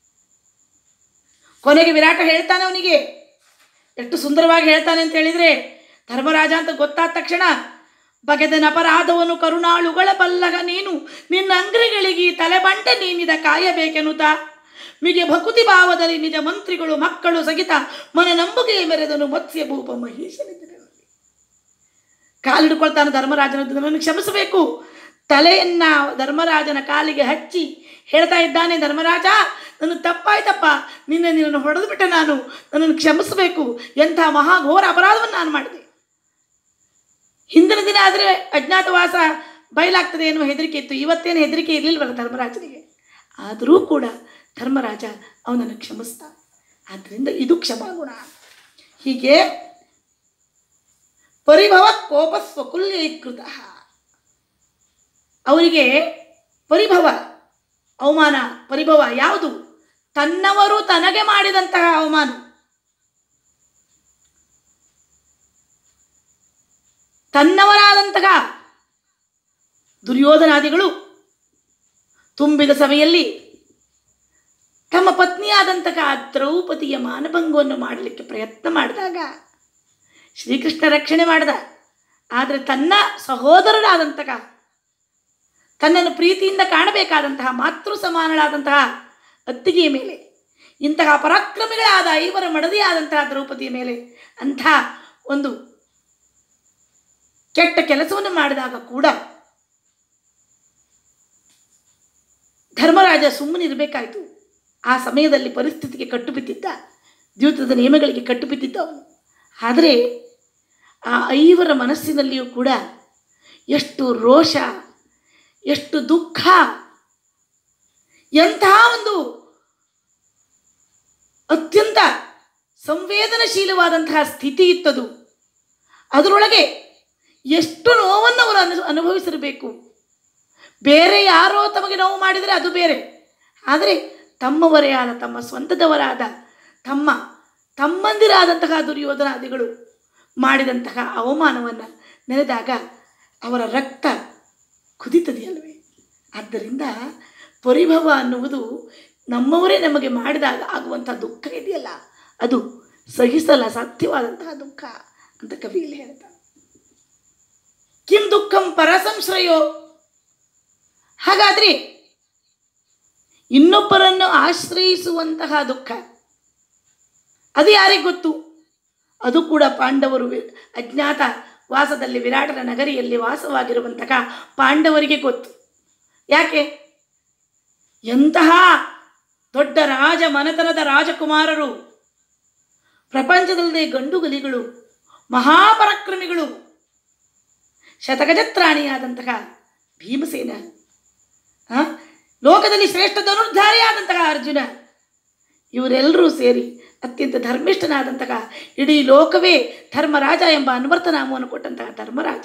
ಕೊನೆಗೆ ವಿರಾಟ ಹೇಳ್ತಾನೆ ಅವನಿಗೆ ಎಷ್ಟು ಸುಂದರವಾಗಿ ಹೇಳ್ತಾನೆ ಅಂತ ಹೇಳಿದರೆ ಧರ್ಮರಾಜ ಅಂತ ಗೊತ್ತಾದ ತಕ್ಷಣ ಬಗೆದನ ಅಪರಾಧವನ್ನು ಕರುಣಾಳುಗಳ ಬಲ್ಲಗ ನೀನು ನಿನ್ನ ಅಂಗ್ರಿಗಳಿಗೆ ತಲೆಬಂಟ ನೀನಿದ ಕಾಯಬೇಕೆನ್ನುತ್ತಾ ಮಿಗೆ ಭಕುತಿ ಭಾವದಲ್ಲಿ ನಿಜ ಮಂತ್ರಿಗಳು ಮಕ್ಕಳು ಸಹಿತ ಮನ ನಂಬುಗೆಯ ಮೆರೆದನು ಮತ್ಸ್ಯ ಭೂಪ ಮಹೇಶನಿದ್ದರೆ ಕಾಲಿಡ್ಕೊಳ್ತಾನೆ ಧರ್ಮರಾಜನ ನನ್ನನ್ನು ಕ್ಷಮಿಸಬೇಕು ತಲೆಯನ್ನ ಧರ್ಮರಾಜನ ಕಾಲಿಗೆ ಹಚ್ಚಿ ಹೇಳ್ತಾ ಇದ್ದಾನೆ ಧರ್ಮರಾಜ ನನ್ನ ತಪ್ಪಾಯ್ತಪ್ಪ ನಿನ್ನ ನಿನ್ನನ್ನು ಹೊಡೆದು ಬಿಟ್ಟೆ ನಾನು ನನ್ನನ್ನು ಕ್ಷಮಿಸಬೇಕು ಎಂಥ ಮಹಾಘೋರ ಅಪರಾಧವನ್ನು ನಾನು ಮಾಡಿದೆ ಹಿಂದಿನ ದಿನ ಆದರೆ ಅಜ್ಞಾತವಾಸ ಬಯಲಾಗ್ತದೆ ಎನ್ನುವ ಹೆದರಿಕೆ ಇತ್ತು ಇವತ್ತೇನು ಹೆದರಿಕೆ ಇರಲಿಲ್ವಲ್ಲ ಧರ್ಮರಾಜನಿಗೆ ಆದರೂ ಕೂಡ ಧರ್ಮರಾಜ ಅವನನ್ನು ಕ್ಷಮಿಸ್ತಾನೆ ಆದ್ದರಿಂದ ಇದು ಕ್ಷಮಾಗುಣ ಹೀಗೆ ಪರಿಭವ ಕೋಪ ಸ್ವಕುಲ್ಯೀಕೃತ ಅವರಿಗೆ ಪರಿಭವ ಅವಮಾನ ಪರಿಭವ ಯಾವುದು ತನ್ನವರು ತನಗೆ ಮಾಡಿದಂತಹ ಅವಮಾನ ತನ್ನವರಾದಂತಹ ದುರ್ಯೋಧನಾದಿಗಳು ತುಂಬಿದ ಸಭೆಯಲ್ಲಿ ತಮ್ಮ ಪತ್ನಿಯಾದಂತಹ ದ್ರೌಪದಿಯ ಮಾನಭಂಗವನ್ನು ಮಾಡಲಿಕ್ಕೆ ಪ್ರಯತ್ನ ಮಾಡಿದಾಗ ಶ್ರೀಕೃಷ್ಣ ರಕ್ಷಣೆ ಮಾಡಿದ ಆದರೆ ತನ್ನ ಸಹೋದರರಾದಂತಹ ತನ್ನನ್ನು ಪ್ರೀತಿಯಿಂದ ಕಾಣಬೇಕಾದಂತಹ ಮಾತೃ ಸಮಾನಳಾದಂತಹ ಅತ್ತಿಗೆಯ ಮೇಲೆ ಇಂತಹ ಪರಾಕ್ರಮಿಗಳಾದ ಐವರ ಮಡದಿಯಾದಂತಹ ದ್ರೌಪದಿಯ ಮೇಲೆ ಅಂಥ ಒಂದು ಕೆಟ್ಟ ಕೆಲಸವನ್ನು ಮಾಡಿದಾಗ ಕೂಡ ಧರ್ಮರಾಜ ಸುಮ್ಮನಿರಬೇಕಾಯಿತು ಆ ಸಮಯದಲ್ಲಿ ಪರಿಸ್ಥಿತಿಗೆ ಕಟ್ಟು ಬಿದ್ದಿದ್ದ ದ್ಯೂತದ ನಿಯಮಗಳಿಗೆ ಕಟ್ಟು ಬಿದ್ದಿದ್ದ ಅವನು ಆದರೆ ಆ ಐವರ ಮನಸ್ಸಿನಲ್ಲಿಯೂ ಕೂಡ ಎಷ್ಟು ರೋಷ ಎಷ್ಟು ದುಃಖ ಎಂತಹ ಒಂದು ಅತ್ಯಂತ ಸಂವೇದನಶೀಲವಾದಂತಹ ಸ್ಥಿತಿ ಇತ್ತದು ಅದರೊಳಗೆ ಎಷ್ಟು ನೋವನ್ನು ಅವರು ಅನು ಅನುಭವಿಸಿರಬೇಕು ಬೇರೆ ಯಾರೋ ತಮಗೆ ನೋವು ಮಾಡಿದರೆ ಅದು ಬೇರೆ ಆದರೆ ತಮ್ಮವರೇ ಆದ ತಮ್ಮ ಸ್ವಂತದವರಾದ ತಮ್ಮ ತಮ್ಮಂದಿರಾದಂತಹ ದುರ್ಯೋಧನಾದಿಗಳು ಮಾಡಿದಂತಹ ಅವಮಾನವನ್ನು ನೆನೆದಾಗ ಅವರ ರಕ್ತ ಕುದಿತದೆಯಲ್ವೇ ಆದ್ದರಿಂದ ಪರಿಭವ ಅನ್ನುವುದು ನಮ್ಮವರೇ ನಮಗೆ ಮಾಡಿದಾಗ ಆಗುವಂಥ ದುಃಖ ಇದೆಯಲ್ಲ ಅದು ಸಹಿಸಲ ಸಾಧ್ಯವಾದಂತಹ ದುಃಖ ಅಂತ ಕವಿಯಲ್ಲಿ ಹೇಳ್ತಾರೆ ಕಿಂ ದುಃಖಂ ಪರಸಂಶ್ರಯೋ ಹಾಗಾದ್ರೆ ಇನ್ನೊಬ್ಬರನ್ನು ಆಶ್ರಯಿಸುವಂತಹ ದುಃಖ ಅದು ಯಾರಿಗೆ ಗೊತ್ತು ಅದು ಕೂಡ ಪಾಂಡವರು ವಿ- ಅಜ್ಞಾತ ವಾಸದಲ್ಲಿ ವಿರಾಟನ ನಗರಿಯಲ್ಲಿ ವಾಸವಾಗಿರುವಂತಹ ಪಾಂಡವರಿಗೆ ಗೊತ್ತು ಯಾಕೆ ಎಂತಹ ದೊಡ್ಡ ರಾಜ ಮನೆತನದ ರಾಜಕುಮಾರರು ಪ್ರಪಂಚದಲ್ಲದೆ ಗಂಡುಗಲಿಗಳು ಮಹಾಪರಾಕ್ರಮಿಗಳು ಶತಗಜತ್ರಾಣಿಯಾದಂತಹ ಭೀಮಸೇನ ಆ? ಲೋಕದಲ್ಲಿ ಶ್ರೇಷ್ಠ ಧನುರ್ಧಾರಿಯಾದಂತಹ ಅರ್ಜುನ ಇವರೆಲ್ಲರೂ ಸೇರಿ ಅತ್ಯಂತ ಧರ್ಮಿಷ್ಠನಾದಂತಹ ಇಡೀ ಲೋಕವೇ ಧರ್ಮರಾಜ ಎಂಬ ಅನ್ವರ್ತನಾಮವನ್ನು ಕೊಟ್ಟಂತಹ ಧರ್ಮರಾಜ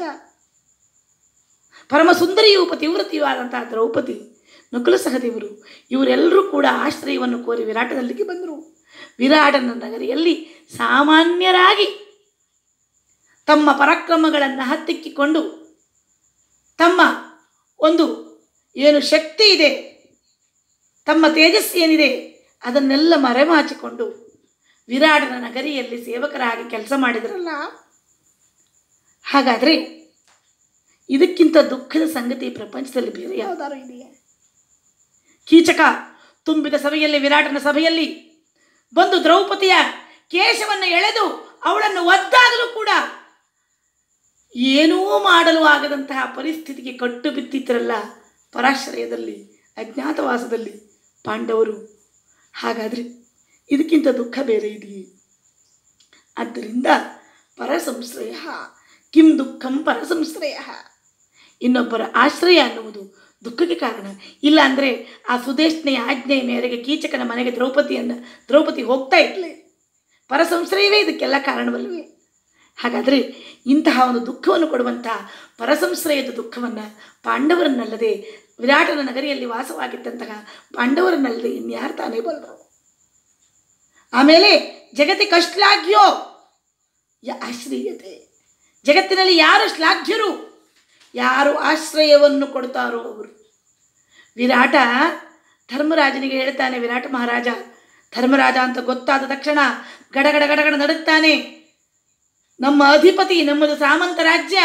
ಪರಮ ಸುಂದರಿಯೂ ಪತಿವ್ರತಿಯೂ ಆದಂತಹ ದ್ರೌಪದಿ ನಕುಲ ಸಹದೇವರು ಇವರೆಲ್ಲರೂ ಕೂಡ ಆಶ್ರಯವನ್ನು ಕೋರಿ ವಿರಾಟದಲ್ಲಿಗೆ ಬಂದರು ವಿರಾಟನ ನಗರಿಯಲ್ಲಿ ಸಾಮಾನ್ಯರಾಗಿ ತಮ್ಮ ಪರಾಕ್ರಮಗಳನ್ನು ಹತ್ತಿಕ್ಕಿಕೊಂಡು ತಮ್ಮ ಒಂದು ಏನು ಶಕ್ತಿ ಇದೆ ತಮ್ಮ ತೇಜಸ್ಸು ಏನಿದೆ ಅದನ್ನೆಲ್ಲ ಮರೆಮಾಚಿಕೊಂಡು ವಿರಾಟನ ನಗರಿಯಲ್ಲಿ ಸೇವಕರಾಗಿ ಕೆಲಸ ಮಾಡಿದ್ರಲ್ಲ ಹಾಗಾದರೆ ಇದಕ್ಕಿಂತ ದುಃಖದ ಸಂಗತಿ ಪ್ರಪಂಚದಲ್ಲಿ ಬೇರೆ ಯಾವ್ದಾರು ಇದೆಯಾ ಕೀಚಕ ತುಂಬಿದ ಸಭೆಯಲ್ಲಿ ವಿರಾಟನ ಸಭೆಯಲ್ಲಿ ಬಂದು ದ್ರೌಪದಿಯ ಕೇಶವನ್ನು ಎಳೆದು ಅವಳನ್ನು ಒದ್ದಾಗಲೂ ಕೂಡ ಏನೂ ಮಾಡಲು ಆಗದಂತಹ ಪರಿಸ್ಥಿತಿಗೆ ಕಟ್ಟು ಬಿದ್ದಿದ್ರಲ್ಲ ಪರಾಶ್ರಯದಲ್ಲಿ ಅಜ್ಞಾತವಾಸದಲ್ಲಿ ಪಾಂಡವರು ಹಾಗಾದರೆ ಇದಕ್ಕಿಂತ ದುಃಖ ಬೇರೆ ಇದೆಯೇ ಆದ್ದರಿಂದ ಪರಸಂಶ್ರಯ ಕಿಂ ದುಃಖಂ ಪರಸಂಶ್ರಯ ಇನ್ನೊಬ್ಬರ ಆಶ್ರಯ ಅನ್ನುವುದು ದುಃಖಕ್ಕೆ ಕಾರಣ ಇಲ್ಲ ಅಂದರೆ ಆ ಸುದೇಶ್ನೆಯ ಆಜ್ಞೆಯ ಮೇರೆಗೆ ಕೀಚಕನ ಮನೆಗೆ ದ್ರೌಪದಿಯನ್ನು ದ್ರೌಪದಿ ಹೋಗ್ತಾ ಇದ್ಲೆ ಪರಸಂಶ್ರಯವೇ ಇದಕ್ಕೆಲ್ಲ ಕಾರಣವಲ್ಲವೇ ಹಾಗಾದರೆ ಇಂತಹ ಒಂದು ದುಃಖವನ್ನು ಕೊಡುವಂತಹ ಪರಸಂಶ್ರಯದ ದುಃಖವನ್ನು ಪಾಂಡವರನ್ನಲ್ಲದೆ ವಿರಾಟನ ನಗರಿಯಲ್ಲಿ ವಾಸವಾಗಿದ್ದಂತಹ ಪಾಂಡವರನ್ನಲ್ಲದೆ ಇನ್ಯಾರು ತಾನೇ ಬಲ್ಲರು ಆಮೇಲೆ ಜಗತಿ ಕಶ್ಲಾಘ್ಯೋ ಯ ಆಶ್ರಯತೆ ಜಗತ್ತಿನಲ್ಲಿ ಯಾರು ಶ್ಲಾಘ್ಯರು ಯಾರು ಆಶ್ರಯವನ್ನು ಕೊಡ್ತಾರೋ ಅವರು ವಿರಾಟ ಧರ್ಮರಾಜನಿಗೆ ಹೇಳ್ತಾನೆ ವಿರಾಟ ಮಹಾರಾಜ ಧರ್ಮರಾಜ ಅಂತ ಗೊತ್ತಾದ ತಕ್ಷಣ ಗಡಗಡ ಗಡಗಡ ನಡುತ್ತಾನೆ ನಮ್ಮ ಅಧಿಪತಿ ನಮ್ಮದು ಸಾಮಂತ ರಾಜ್ಯ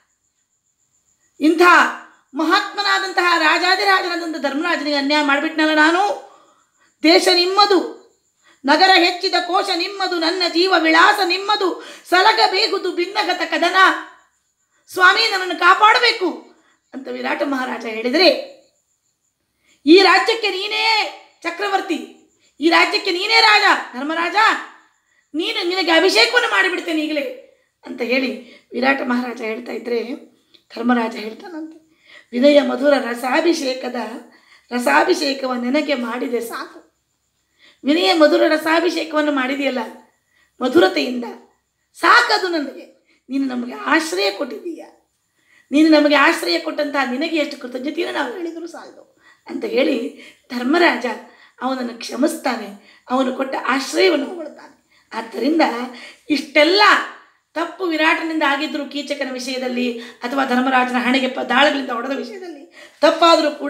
ಇಂಥ ಮಹಾತ್ಮನಾದಂತಹ ರಾಜಾದಿರಾಜನಾದಂಥ ಧರ್ಮರಾಜನಿಗೆ ಅನ್ಯಾಯ ಮಾಡಿಬಿಟ್ನಲ್ಲ ನಾನು ದೇಶ ನಿಮ್ಮದು ನಗರ ಹೆಚ್ಚಿದ ಕೋಶ ನಿಮ್ಮದು ನನ್ನ ಜೀವ ವಿಳಾಸ ನಿಮ್ಮದು ಸಲಗಬೇಗುದು ಭಿನ್ನಗತ ಕದನ ಸ್ವಾಮಿ ನನ್ನನ್ನು ಕಾಪಾಡಬೇಕು ಅಂತ ವಿರಾಟ ಮಹಾರಾಜ ಹೇಳಿದರೆ ಈ ರಾಜ್ಯಕ್ಕೆ ನೀನೇ ಚಕ್ರವರ್ತಿ ಈ ರಾಜ್ಯಕ್ಕೆ ನೀನೇ ರಾಜ ಧರ್ಮರಾಜ ನೀನು ನಿನಗೆ ಅಭಿಷೇಕವನ್ನು ಮಾಡಿಬಿಡ್ತೇನೆ ಈಗಲೇ ಅಂತ ಹೇಳಿ ವಿರಾಟ ಮಹಾರಾಜ ಹೇಳ್ತಾ ಇದ್ರೆ ಧರ್ಮರಾಜ ಹೇಳ್ತಾನಂತೆ ವಿನಯ ಮಧುರ ರಸಾಭಿಷೇಕದ ರಸಾಭಿಷೇಕವ ನಿನಗೆ ಮಾಡಿದೆ ಸಾಕು ವಿನಯ ಮಧುರ ರಸಾಭಿಷೇಕವನ್ನು ಮಾಡಿದೆಯಲ್ಲ ಮಧುರತೆಯಿಂದ ಸಾಕದು ನನಗೆ ನೀನು ನಮಗೆ ಆಶ್ರಯ ಕೊಟ್ಟಿದ್ದೀಯ ನೀನು ನಮಗೆ ಆಶ್ರಯ ಕೊಟ್ಟಂತಹ ನಿನಗೆ ಎಷ್ಟು ಕೃತಜ್ಞತೆಯನ್ನು ನಾವು ಹೇಳಿದರೂ ಸಾಲದು ಅಂತ ಹೇಳಿ ಧರ್ಮರಾಜ ಅವನನ್ನು ಕ್ಷಮಿಸ್ತಾನೆ ಅವನು ಕೊಟ್ಟ ಆಶ್ರಯವನ್ನು ಹೊಗಳುತ್ತಾನೆ ಆದ್ದರಿಂದ ಇಷ್ಟೆಲ್ಲ ತಪ್ಪು ವಿರಾಟನಿಂದ ಆಗಿದ್ದರೂ ಕೀಚಕನ ವಿಷಯದಲ್ಲಿ ಅಥವಾ ಧರ್ಮರಾಜನ ಹಣೆಗೆ ಪ ದಾಳಗಳಿಂದ ಹೊಡೆದ ವಿಷಯದಲ್ಲಿ ತಪ್ಪಾದರೂ ಕೂಡ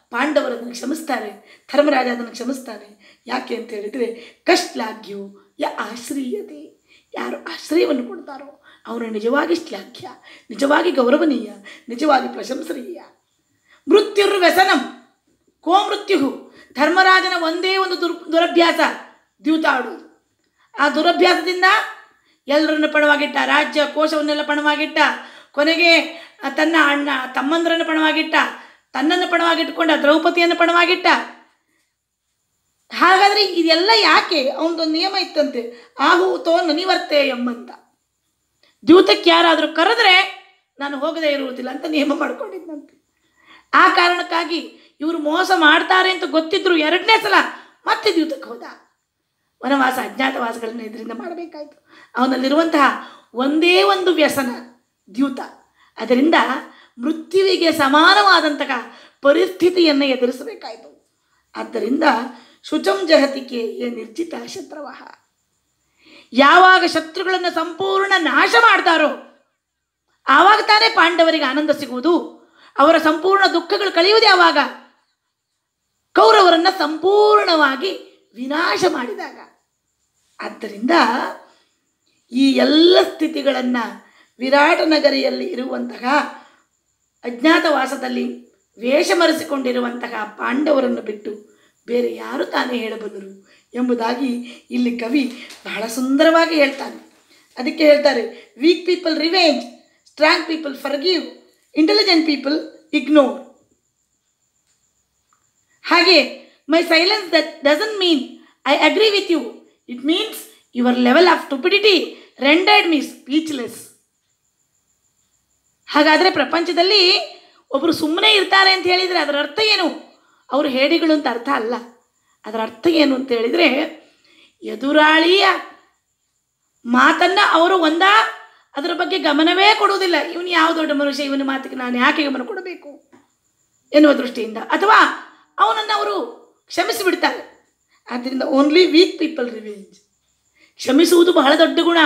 ಪಾಂಡವರನ್ನು ಕ್ಷಮಿಸ್ತಾರೆ ಧರ್ಮರಾಜ ಅದನ್ನು ಕ್ಷಮಿಸ್ತಾನೆ ಯಾಕೆ ಅಂತ ಹೇಳಿದರೆ ಕಶ್ಲಾಘ್ಯೋ ಯ ಆಶ್ರಯತೆ ಯಾರು ಆಶ್ರಯವನ್ನು ಕೊಡ್ತಾರೋ ಅವರು ನಿಜವಾಗಿ ಶ್ಲಾಘ್ಯ ನಿಜವಾಗಿ ಗೌರವನೀಯ ನಿಜವಾಗಿ ಪ್ರಶಂಸನೀಯ ಮೃತ್ಯುರ್ ವ್ಯಸನಂ ಕೋ ಮೃತ್ಯು ಧರ್ಮರಾಜನ ಒಂದೇ ಒಂದು ದುರ್ ದುರಭ್ಯಾಸ ದ್ಯೂತ ಆಡುವುದು ಆ ದುರಭ್ಯಾಸದಿಂದ ಎಲ್ಲರನ್ನು ಪಣವಾಗಿಟ್ಟ ರಾಜ್ಯ ಕೋಶವನ್ನೆಲ್ಲ ಪಣವಾಗಿಟ್ಟ ಕೊನೆಗೆ ಆ ತನ್ನ ಅಣ್ಣ ತಮ್ಮಂದರನ್ನು ಪಣವಾಗಿಟ್ಟ ತನ್ನನ್ನು ಪಣವಾಗಿಟ್ಟುಕೊಂಡ ದ್ರೌಪದಿಯನ್ನು ಪಣವಾಗಿಟ್ಟ ಹಾಗಾದರೆ ಇದೆಲ್ಲ ಯಾಕೆ ಅವನದೊಂದು ನಿಯಮ ಇತ್ತಂತೆ ಆಹುತೋ ನನಿವರ್ತೆ ಎಂಬಂತ ದ್ಯೂತಕ್ಕೆ ಯಾರಾದರೂ ಕರೆದ್ರೆ ನಾನು ಹೋಗದೇ ಇರುವುದಿಲ್ಲ ಅಂತ ನಿಯಮ ಮಾಡ್ಕೊಂಡಿದ್ದಂತೆ ಆ ಕಾರಣಕ್ಕಾಗಿ ಇವರು ಮೋಸ ಮಾಡ್ತಾರೆ ಅಂತ ಗೊತ್ತಿದ್ರು ಎರಡನೇ ಸಲ ಮತ್ತೆ ದ್ಯೂತಕ್ಕೆ ಹೋದ ವನವಾಸ ಅಜ್ಞಾತವಾಸಗಳನ್ನು ಇದರಿಂದ ಮಾಡಬೇಕಾಯಿತು ಅವನಲ್ಲಿರುವಂತಹ ಒಂದೇ ಒಂದು ವ್ಯಸನ ದ್ಯೂತ ಅದರಿಂದ ಮೃತ್ಯುವಿಗೆ ಸಮಾನವಾದಂತಹ ಪರಿಸ್ಥಿತಿಯನ್ನು ಎದುರಿಸಬೇಕಾಯಿತು ಆದ್ದರಿಂದ ಶುಚಂ ಜಹತಿಕೆ ಏ ನಿರ್ಜಿತ ಶತ್ರವಃ ಯಾವಾಗ ಶತ್ರುಗಳನ್ನು ಸಂಪೂರ್ಣ ನಾಶ ಮಾಡ್ತಾರೋ ಆವಾಗ ತಾನೇ ಪಾಂಡವರಿಗೆ ಆನಂದ ಸಿಗುವುದು ಅವರ ಸಂಪೂರ್ಣ ದುಃಖಗಳು ಕಳೆಯುವುದು ಯಾವಾಗ ಕೌರವರನ್ನು ಸಂಪೂರ್ಣವಾಗಿ ವಿನಾಶ ಮಾಡಿದಾಗ ಆದ್ದರಿಂದ ಈ ಎಲ್ಲ ಸ್ಥಿತಿಗಳನ್ನು ವಿರಾಟ ನಗರಿಯಲ್ಲಿ ಇರುವಂತಹ ಅಜ್ಞಾತವಾಸದಲ್ಲಿ ವೇಷ ಮರೆಸಿಕೊಂಡಿರುವಂತಹ ಪಾಂಡವರನ್ನು ಬಿಟ್ಟು ಬೇರೆ ಯಾರು ತಾನೇ ಹೇಳಬಲ್ಲರು ಎಂಬುದಾಗಿ ಇಲ್ಲಿ ಕವಿ ಬಹಳ ಸುಂದರವಾಗಿ ಹೇಳ್ತಾನೆ ಅದಕ್ಕೆ ಹೇಳ್ತಾರೆ weak people revenge strong people forgive intelligent people ignore ಹಾಗೆ my silence that doesn't mean I agree with you it means your level of stupidity rendered me speechless ಹಾಗಾದರೆ ಪ್ರಪಂಚದಲ್ಲಿ ಒಬ್ಬರು ಸುಮ್ಮನೆ ಇರ್ತಾರೆ ಅಂತ ಹೇಳಿದರೆ ಅದರ ಅರ್ಥ ಏನು ಅವರು ಹೇಡಿಗಳು ಅಂತ ಅರ್ಥ ಅಲ್ಲ ಅದರ ಅರ್ಥ ಏನು ಅಂತ ಹೇಳಿದರೆ ಎದುರಾಳಿಯ ಮಾತನ್ನು ಅವರು ಒಂದ ಅದರ ಬಗ್ಗೆ ಗಮನವೇ ಕೊಡುವುದಿಲ್ಲ ಇವನು ಯಾವ ದೊಡ್ಡ ಮನುಷ್ಯ ಇವನ ಮಾತಿಗೆ ನಾನು ಯಾಕೆ ಗಮನ ಕೊಡಬೇಕು ಎನ್ನುವ ದೃಷ್ಟಿಯಿಂದ ಅಥವಾ ಅವನನ್ನು ಅವರು ಕ್ಷಮಿಸಿಬಿಡ್ತಾರೆ ಆದ್ದರಿಂದ ಓನ್ಲಿ ವೀಕ್ ಪೀಪಲ್ ರಿವೆಂಜ್ ಕ್ಷಮಿಸುವುದು ಬಹಳ ದೊಡ್ಡ ಗುಣ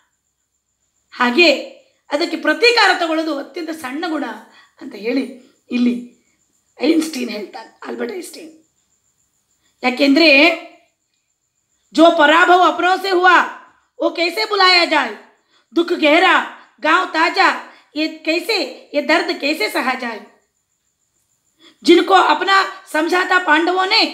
ಹಾಗೆ ಅದಕ್ಕೆ ಪ್ರತೀಕಾರ ತಗೊಳ್ಳೋದು ಅತ್ಯಂತ ಸಣ್ಣ ಗುಣ ಅಂತ ಹೇಳಿ ಇಲ್ಲಿ ಐನ್ಸ್ಟೀನ್ ಹೇಳ್ತಾನೆ ಆಲ್ಬರ್ಟ್ ಐನ್ಸ್ಟೀನ್ ಯಾಕೆಂದರೆ जो पराभव अपनों से हुआ वो कैसे बुलाया जाए दुख गहरा गांव ताजा ये कैसे ये दर्द कैसे सहा जाए जिनको अपना समझा था पांडवों ने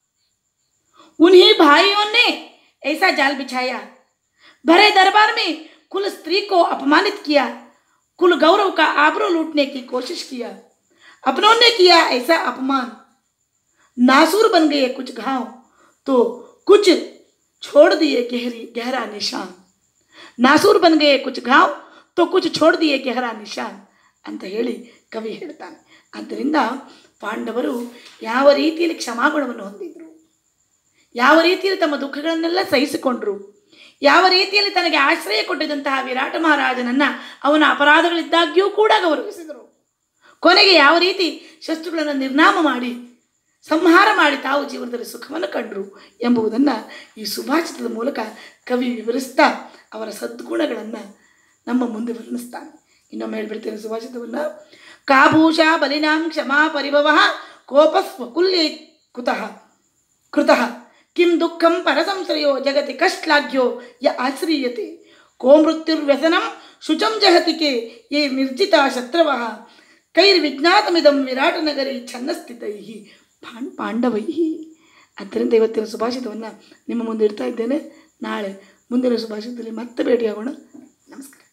उन्हीं भाइयों ने ऐसा जाल बिछाया भरे दरबार में कुल स्त्री को अपमानित किया कुल गौरव का आबरू लूटने की कोशिश किया अपनों ने किया ऐसा अपमान नासूर बन गए कुछ घाव तो कुछ छोड़ दिए गहरी गहरा निशान ನಾಸೂರ್ ಬನ್ ಗಯೆ ಕುಚ್ ಘಾವ್ ತೋ ಕುಚ್ ಛೋಡ್ ದಿಯೆ ಗೆಹರಾ ನಿಶಾನ್ ಅಂತ ಹೇಳಿ ಕವಿ ಹೇಳ್ತಾನೆ ಆದ್ದರಿಂದ ಪಾಂಡವರು ಯಾವ ರೀತಿಯಲ್ಲಿ ಕ್ಷಮಾಗುಣವನ್ನು ಹೊಂದಿದ್ರು ಯಾವ ರೀತಿಯಲ್ಲಿ ತಮ್ಮ ದುಃಖಗಳನ್ನೆಲ್ಲ ಸಹಿಸಿಕೊಂಡ್ರು ಯಾವ ರೀತಿಯಲ್ಲಿ ತನಗೆ ಆಶ್ರಯ ಕೊಟ್ಟಿದ್ದಂತಹ ವಿರಾಟ ಮಹಾರಾಜನನ್ನು ಅವನ ಅಪರಾಧಗಳಿದ್ದಾಗ್ಯೂ ಕೂಡ ಗೌರವಿಸಿದರು ಕೊನೆಗೆ ಯಾವ ರೀತಿ ಶಸ್ತ್ರಗಳನ್ನು ನಿರ್ನಾಮ ಮಾಡಿ ಸಂಹಾರ ಮಾಡಿ ತಾವು ಜೀವನದಲ್ಲಿ ಸುಖವನ್ನು ಕಂಡರು ಎಂಬುದನ್ನು ಈ ಸುಭಾಷಿತದ ಮೂಲಕ ಕವಿ ವಿವರಿಸ್ತಾ ಅವರ ಸದ್ಗುಣಗಳನ್ನು ನಮ್ಮ ಮುಂದೆ ವರ್ಣಿಸ್ತಾನೆ ಇನ್ನೊಮ್ಮೆ ಹೇಳ್ಬಿಡ್ತೇನೆ ಸುಭಾಷಿತವನ್ನು ಕಾಭೂಷ ಬಲಿನಾಂ ಕ್ಷಮಾ ಪರಿಭವ ಕೋಪಸ್ವಕುಲ್ಯೇ ಕುತಃ ಕೃತಃ ಕಿಂ ದುಃಖಂ ಪರಸಂಶ್ರಯೋ ಜಗತಿ ಕಶ್ಲಾಘ್ಯೋ ಯ ಆಶ್ರೀಯತೆ ಕೋ ಮೃತ್ಯುರ್ವ್ಯಸನಂ ಶುಚಂ ಜಹತಿಕೆ ಯೇ ನಿರ್ಜಿತ ಶತ್ರವಃ ಕೈರ್ವಿಜ್ಞಾತಮಿದಂ ವಿರಾಟನಗರಿ ಛನ್ನಸ್ಥಿತೈ ಪಾಂಡ್ ಪಾಂಡವೈ ಆದ್ದರಿಂದ ಇವತ್ತಿನ ಸುಭಾಷಿತವನ್ನು ನಿಮ್ಮ ಮುಂದೆ ಇಡ್ತಾ ಇದ್ದೇನೆ ನಾಳೆ ಮುಂದಿನ ಸುಭಾಷಿತದಲ್ಲಿ ಮತ್ತೆ ಭೇಟಿಯಾಗೋಣ ನಮಸ್ಕಾರ